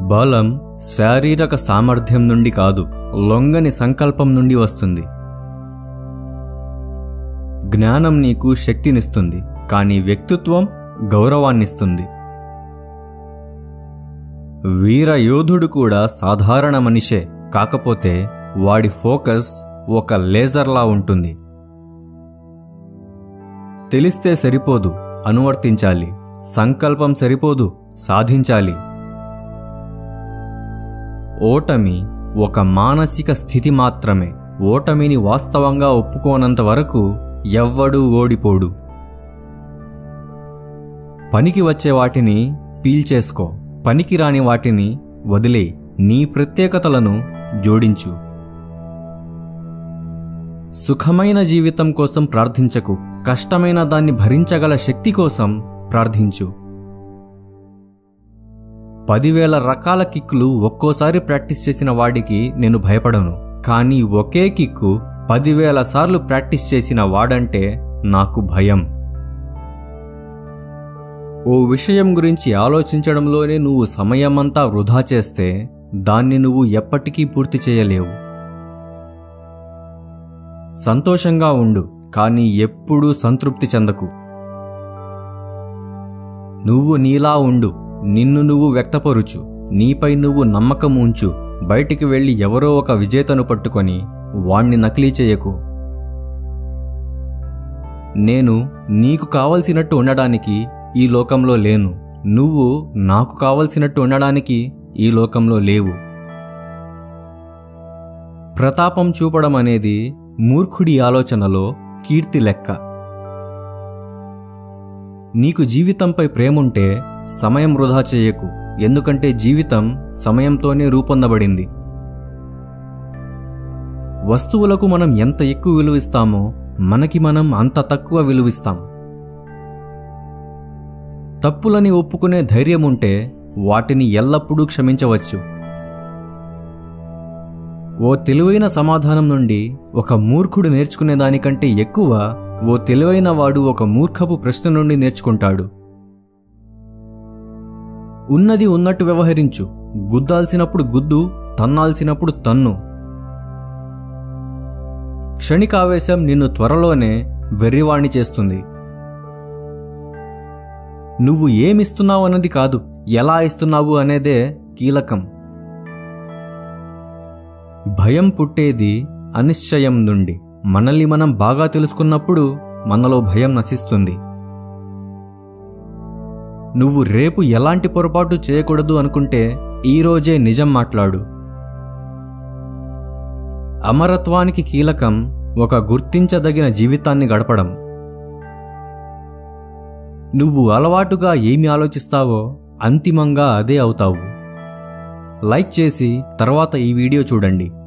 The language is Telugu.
బలం శారీరక సామర్థ్యం నుండి కాదు లొంగని సంకల్పం నుండి వస్తుంది జ్ఞానం నీకు శక్తినిస్తుంది కానీ వ్యక్తిత్వం గౌరవాన్నిస్తుంది వీర యోధుడు కూడా సాధారణ మనిషే కాకపోతే వాడి ఫోకస్ ఒక లేజర్లా ఉంటుంది తెలిస్తే సరిపోదు అనువర్తించాలి సంకల్పం సరిపోదు సాధించాలి ఓటమి ఒక మానసిక స్థితి మాత్రమే ఓటమిని వాస్తవంగా ఒప్పుకోనంత వరకు ఎవ్వడూ ఓడిపోడు పనికి వచ్చే వాటిని పీల్చేసుకో పనికి రాని వాటిని వదిలే నీ ప్రత్యేకతలను జోడించు సుఖమైన జీవితం కోసం ప్రార్థించకు కష్టమైన దాన్ని భరించగల శక్తి కోసం ప్రార్థించు పదివేల రకాల కిక్కులు ఒక్కోసారి ప్రాక్టీస్ చేసిన వాడికి నేను భయపడను కానీ ఒకే కిక్కు పదివేల సార్లు ప్రాక్టీస్ చేసిన వాడంటే నాకు భయం ఓ విషయం గురించి ఆలోచించడంలోనే నువ్వు సమయమంతా వృధా చేస్తే దాన్ని నువ్వు ఎప్పటికీ పూర్తి చేయలేవు సంతోషంగా ఉండు కానీ ఎప్పుడూ సంతృప్తి చెందకు నువ్వు నీలా ఉండు నిన్ను నువ్వు వ్యక్తపరుచు నీపై నువ్వు నమ్మకం ఉంచు బయటికి వెళ్ళి ఎవరో ఒక విజేతను పట్టుకొని వాణ్ణి నకిలీ చేయకు నేను నీకు కావలసినట్టు ఉండడానికి ఈ లోకంలో లేను నువ్వు నాకు కావలసినట్టు ఉండడానికి ఈ లోకంలో లేవు ప్రతాపం చూపడం అనేది మూర్ఖుడి ఆలోచనలో కీర్తి లెక్క నీకు జీవితంపై ప్రేముంటే సమయం వృధా చేయకు ఎందుకంటే జీవితం సమయంతోనే రూపొందబడింది వస్తువులకు మనం ఎంత ఎక్కువ విలువిస్తామో మనకి మనం అంత తక్కువ విలువిస్తాం తప్పులని ఒప్పుకునే ధైర్యం ఉంటే వాటిని ఎల్లప్పుడూ క్షమించవచ్చు ఓ తెలివైన సమాధానం నుండి ఒక మూర్ఖుడు నేర్చుకునే దానికంటే ఎక్కువ ఓ తెలివైన వాడు ఒక మూర్ఖపు ప్రశ్న నుండి నేర్చుకుంటాడు ఉన్నది ఉన్నట్టు వ్యవహరించు గుద్దాల్సినప్పుడు గుద్దు తన్నాల్సినప్పుడు తన్ను క్షణికావేశం నిన్ను త్వరలోనే వెర్రివాణ్ణి చేస్తుంది నువ్వు ఏమిస్తున్నావు అన్నది కాదు ఎలా ఇస్తున్నావు అనేదే కీలకం భయం పుట్టేది అనిశ్చయం నుండి మనల్ని మనం బాగా తెలుసుకున్నప్పుడు మనలో భయం నశిస్తుంది నువ్వు రేపు ఎలాంటి పొరపాటు చేయకూడదు అనుకుంటే ఈరోజే నిజం మాట్లాడు అమరత్వానికి కీలకం ఒక గుర్తించదగిన జీవితాన్ని గడపడం నువ్వు అలవాటుగా ఏమి ఆలోచిస్తావో అంతిమంగా అదే అవుతావు లైక్ చేసి తర్వాత ఈ వీడియో చూడండి